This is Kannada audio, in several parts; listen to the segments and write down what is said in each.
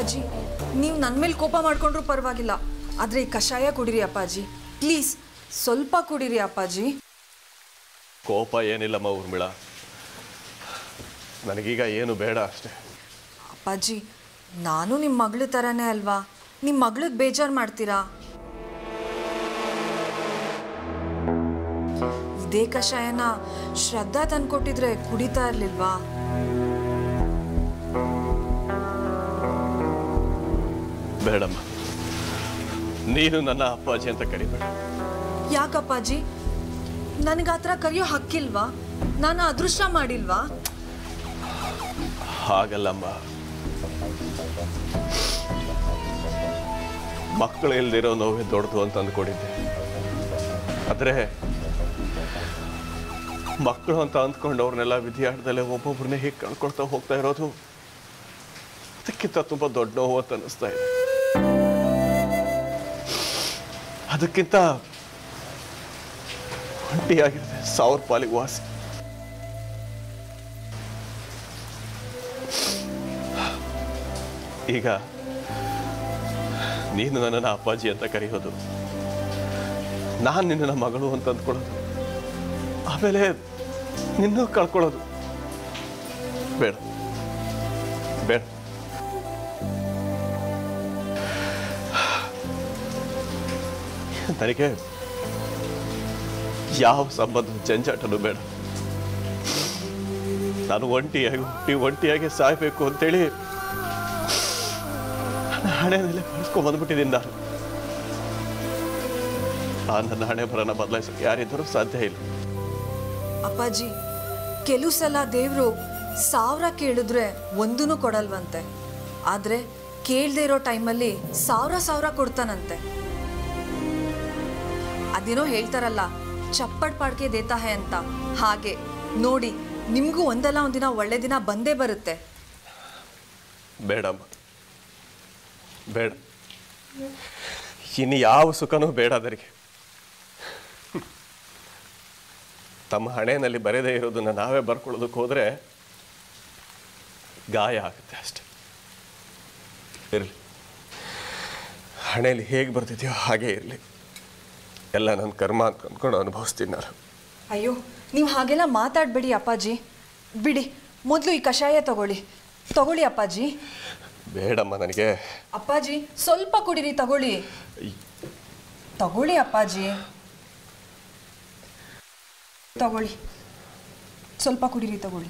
ಅಪ್ಪಾಜಿ ನೀವು ನನ್ನ ಮೇಲೆ ಕೋಪ ಮಾಡ್ಕೊಂಡ್ರೂ ಪರವಾಗಿಲ್ಲ ಆದರೆ ಈ ಕಷಾಯ ಕುಡೀರಿ ಅಪ್ಪಾಜಿ ಪ್ಲೀಸ್ ಸ್ವಲ್ಪ ಕುಡೀರಿ ಅಪ್ಪಾಜಿ ಕೋಪ ಏನಿಲ್ಲಮ್ಮ ಊರ್ಮಿಳ ನನಗೀಗ ಏನು ಬೇಡ ಅಷ್ಟೇ ಅಪ್ಪಾಜಿ ನಾನು ನಿಮ್ಮ ಮಗಳ ಥರನೇ ಅಲ್ವಾ ನಿಮ್ಮ ಮಗಳಿಗೆ ಬೇಜಾರು ಮಾಡ್ತೀರಾ ಇದೇ ಕಷಾಯನ ಶ್ರದ್ಧಾ ತಂದ್ಕೊಟ್ಟಿದ್ರೆ ಕುಡಿತಾ ಇರ್ಲಿಲ್ವಾ ಬೇಡಮ್ಮ ನೀನು ನನ್ನ ಅಪ್ಪಾಜಿ ಅಂತ ಕರಿಬೇಡ ಯಾಕಪ್ಪಾಜಿ ನನಗೆ ಆ ಥರ ಕರೆಯೋ ಹಕ್ಕಿಲ್ವಾ ನಾನು ಅದೃಷ್ಟ ಮಾಡಿಲ್ವಾ ಹಾಗಲ್ಲಮ್ಮ ಮಕ್ಕಳು ಇಲ್ದಿರೋ ನೋವೇ ದೊಡ್ಡದು ಅಂತ ಅಂದ್ಕೊಂಡಿದ್ದೆ ಆದರೆ ಮಕ್ಕಳು ಅಂತ ಅಂದ್ಕೊಂಡು ಅವ್ರನ್ನೆಲ್ಲ ವಿಧಿಯಾಟದಲ್ಲೇ ಒಬ್ಬೊಬ್ಬರನ್ನೇ ಹೀಗೆ ಕಳ್ಕೊಳ್ತಾ ಹೋಗ್ತಾ ಇರೋದು ಅದಕ್ಕಿಂತ ತುಂಬ ದೊಡ್ಡ ನೋವು ಅಂತ ಅನ್ನಿಸ್ತಾ ಇದೆ ಅದಕ್ಕಿಂತ ಒಂಟಿಯಾಗಿದೆ ಸಾವಿರ ಪಾಲಿಗೆ ವಾಸಿ ಈಗ ನೀನು ನನ್ನನ್ನು ಅಪ್ಪಾಜಿ ಅಂತ ಕರೆಯೋದು ನಾನು ನಿನ್ನ ಮಗಳು ಅಂತ ಅಂದ್ಕೊಳ್ಳೋದು ಆಮೇಲೆ ನಿನ್ನೂ ಕಳ್ಕೊಳ್ಳೋದು ಬೇಡ ಬೇಡ ನನಗೆ ಯಾವ ಸಂಬಂಧ ಜಂಜಾಟನೂ ಬೇಡ ನಾನು ಒಂಟಿಯಾಗಿ ಹುಟ್ಟಿ ಒಂಟಿಯಾಗಿ ಸಾಯ್ಬೇಕು ಅಂತೇಳಿ ನನ್ನ ಹಣೆಯಲ್ಲೇ ಬರ್ಸ್ಕೊಂಡ್ ಬಂದ್ಬಿಟ್ಟಿದ್ದೀನಿ ನಾನು ಆ ನನ್ನ ಹಣೆ ಬರನ ಬದಲಾಯಿಸಕ್ಕೆ ಯಾರಿದ್ದರೂ ಸಾಧ್ಯ ಇಲ್ಲ ಅಪ್ಪಾಜಿ ಕೆಲವು ಸಲ ದೇವರು ಸಾವಿರ ಕೇಳಿದ್ರೆ ಒಂದೂ ಕೊಡಲ್ವಂತೆ ಆದರೆ ಕೇಳದೆ ಇರೋ ಟೈಮಲ್ಲಿ ಸಾವಿರ ಸಾವಿರ ಕೊಡ್ತಾನಂತೆ ಅದೇನೋ ಹೇಳ್ತಾರಲ್ಲ ಚಪ್ಪಡ್ ಪಾಡ್ಕೆ ದೇತಾ ಹೇ ಅಂತ ಹಾಗೆ ನೋಡಿ ನಿಮಗೂ ಒಂದಲ್ಲ ಒಂದಿನ ಒಳ್ಳೆ ದಿನ ಬಂದೇ ಬರುತ್ತೆ ಬೇಡಮ್ಮ ಬೇಡ ಇನ್ನು ಯಾವ ಸುಖನೂ ಬೇಡ ಅದರಿಗೆ ತಮ್ಮ ಹಣೆಯಲ್ಲಿ ಬರೆದೇ ಇರೋದನ್ನ ನಾವೇ ಬರ್ಕೊಳ್ಳೋದಕ್ಕೆ ಹೋದ್ರೆ ಗಾಯ ಆಗುತ್ತೆ ಅಷ್ಟೆ ಇರಲಿ ಹಣೆಯಲ್ಲಿ ಹೇಗೆ ಬರ್ತಿದೆಯೋ ಹಾಗೇ ಇರಲಿ ಎಲ್ಲ ನನ್ನ ಕರ್ಮ ಅಂತ ಅಂದ್ಕೊಂಡು ಅನುಭವಿಸ್ತೀನಿ ನಾನು ಅಯ್ಯೋ ನೀವು ಹಾಗೆಲ್ಲ ಮಾತಾಡಬೇಡಿ ಅಪ್ಪಾಜಿ ಬಿಡಿ ಮೊದಲು ಈ ಕಷಾಯ ತಗೊಳ್ಳಿ ತಗೊಳ್ಳಿ ಅಪ್ಪಾಜಿ ಬೇಡಮ್ಮ ನನಗೆ ಅಪ್ಪಾಜಿ ಸ್ವಲ್ಪ ಕುಡೀರಿ ತಗೊಳ್ಳಿ ತಗೊಳ್ಳಿ ಅಪ್ಪಾಜಿ ತಗೊಳ್ಳಿ ಸ್ವಲ್ಪ ಕುಡೀರಿ ತಗೊಳ್ಳಿ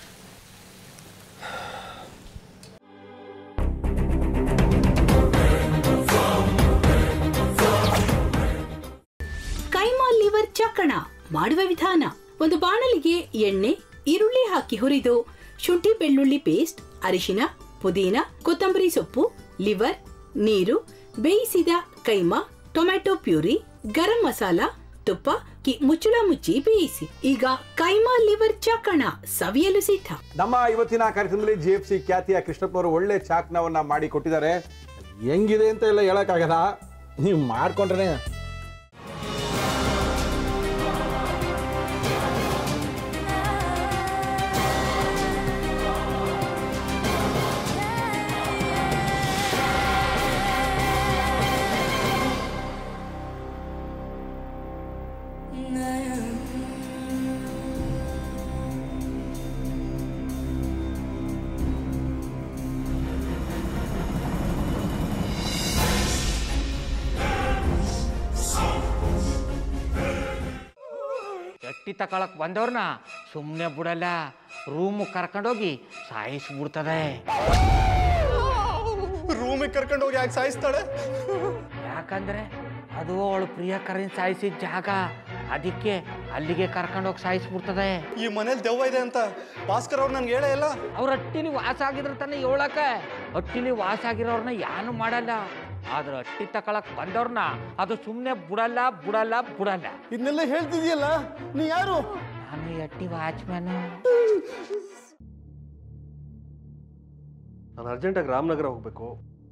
ಕೈಮಾ ಲಿವರ್ ಚಕ್ಕಣ ಮಾಡುವ ವಿಧಾನ ಒಂದು ಬಾಣಲಿಗೆ ಎಣ್ಣೆ ಈರುಳ್ಳಿ ಹಾಕಿ ಹುರಿದು ಶುಂಠಿ ಬೆಳ್ಳುಳ್ಳಿ ಪೇಸ್ಟ್ ಅರಿಶಿನ ಪುದೀನ ಕೊತ್ತಂಬರಿ ಸೊಪ್ಪು ಲಿವರ್ ನೀರು ಬೇಯಿಸಿದ ಕೈಮಾ ಟೊಮ್ಯಾಟೊ ಪ್ಯೂರಿ ಗರಂ ಮಸಾಲ ತುಪ್ಪ ಕಿ ಮುಚ್ಚಳ ಮುಚ್ಚಿ ಬೇಯಿಸಿ ಈಗ ಕೈಮಾ ಲಿವರ್ ಚಕ್ಕಣ ಸವಿಯಲು ಸಿದ್ಧ ನಮ್ಮ ಇವತ್ತಿನ ಕಾರ್ಯಕ್ರಮದಲ್ಲಿ ಜಿ ಎಫ್ ಸಿ ಖ್ಯಾತಿಯ ಕೃಷ್ಣಪ್ಪನವರು ಒಳ್ಳೆ ಚಾಕ್ನವನ್ನ ಮಾಡಿ ಕೊಟ್ಟಿದ್ದಾರೆ ಹೆಂಗಿದೆ ಅಂತ ಎಲ್ಲ ಹೇಳಕ್ಕಾಗಲ್ಲ ನೀವು ಮಾಡ್ಕೊಂಡ್ರೆ ಎಟ್ಟಿ ತಕೊಳಕ್ ಬಂದವ್ರನ್ನ ಸುಮ್ಮನೆ ಬಿಡಲ್ಲ ರೂಮ್ ಕರ್ಕೊಂಡೋಗಿ ಸಾಯಿಸ್ಬಿಡ್ತದೆ ರೂಮಿಗೆ ಕರ್ಕೊಂಡು ಹೋಗಿ ಯಾಕೆ ಸಾಯಿಸ್ತಾಳೆ ಯಾಕಂದ್ರೆ ಅದು ಅವಳು ಪ್ರಿಯಕರನ್ ಸಾಯಿಸಿದ ಜಾಗ ಅದಕ್ಕೆ ಅಲ್ಲಿಗೆ ಕರ್ಕೊಂಡೋಗಿ ಸಾಯಿಸ್ಬಿಡ್ತದೆ ಈ ಮನೇಲಿ ದೆವ್ವ ಇದೆ ಅಂತ ಭಾಸ್ಕರ್ ಅವ್ರು ನನ್ಗೆ ಹೇಳೇ ಇಲ್ಲ ಅವ್ರ ಹಟ್ಟಿಲಿ ವಾಸ ಆಗಿದ್ರೆ ತಾನೇ ಹೇಳಕ ಹಟ್ಟಿಲಿ ವಾಸ ಆಗಿರೋರ್ನ ಯಾನು ಮಾಡಲ್ಲ ಆದ್ರೆ ಹಟ್ಟಿ ತಕೊಳಕ್ ಬಂದವ್ರನ್ನ ಅದು ಸುಮ್ಮನೆ ಬಿಡಲ್ಲ ಬಿಡಲ್ಲ ಬಿಡಲ್ಲ ಇದನ್ನೆಲ್ಲ ಹೇಳ್ತಿದ್ಯಲ್ಲ ನೀ ಯಾರು ನಾನು ಈ ಹಟ್ಟಿ ವಾಚ್ಮ್ಯಾನು ನಾನು ಅರ್ಜೆಂಟಾಗಿ ರಾಮನಗರ ಹೋಗಬೇಕು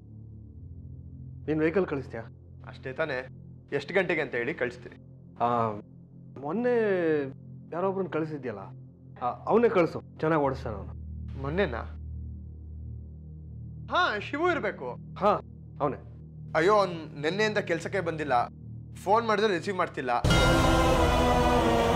ನೀನು ವೆಹಿಕಲ್ ಕಳಿಸ್ತೀಯಾ ಅಷ್ಟೇ ತಾನೇ ಎಷ್ಟು ಗಂಟೆಗೆ ಅಂತ ಹೇಳಿ ಕಳಿಸ್ತೀನಿ ಮೊನ್ನೆ ಯಾರೊಬ್ರನ್ನ ಕಳಿಸಿದ್ಯಲ್ಲ ಅವನೇ ಕಳಿಸು ಚೆನ್ನಾಗಿ ಓಡಿಸ್ತಾನೆ ಅವನು ಮೊನ್ನೆನಾ ಹಾ ಶಿವು ಇರಬೇಕು ಹಾ ಅವನೇ ಅಯ್ಯೋ ಅವ್ನು ನಿನ್ನೆಯಿಂದ ಕೆಲಸಕ್ಕೆ ಬಂದಿಲ್ಲ ಫೋನ್ ಮಾಡಿದ್ರೆ ರಿಸೀವ್ ಮಾಡ್ತಿಲ್ಲ